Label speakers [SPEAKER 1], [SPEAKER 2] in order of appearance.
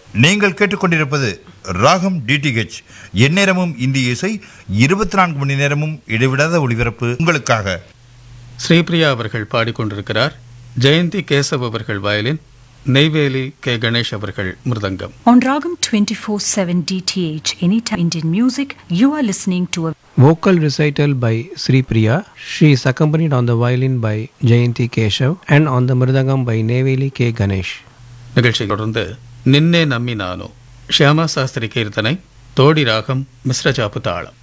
[SPEAKER 1] நீங்கள் கேட்டுக்கொண்டிருப்பது ராகம் டிடிஹெச் எந்நேரமும் இந்திய இசை இருபத்தி நான்கு மணி நேரமும் இடைவிடாத ஒளிபரப்பு உங்களுக்காக
[SPEAKER 2] ஸ்ரீபிரியா அவர்கள் பாடிக்கொண்டிருக்கிறார் ஜெயந்தி கேசவ் அவர்கள் வயலின் நெய்வேலி கே கணேஷ் அவர்கள் மிருதங்கம்
[SPEAKER 3] On Ragam 24/7 DTH Anytime Indian Music, you are listening to a
[SPEAKER 4] Vocal recital by Sri Priya. She is accompanied on the violin by Jayanti Keshav and on the mridangam by Neveli K. Ganesh.
[SPEAKER 2] நிகழ்ச்சி தொடர்ந்து நின்னே நம்பி நானோ ஷியாமா சாஸ்திரி கீர்த்தனை தோடி ராகம் மிஸ்ர சாப்பு தாளம்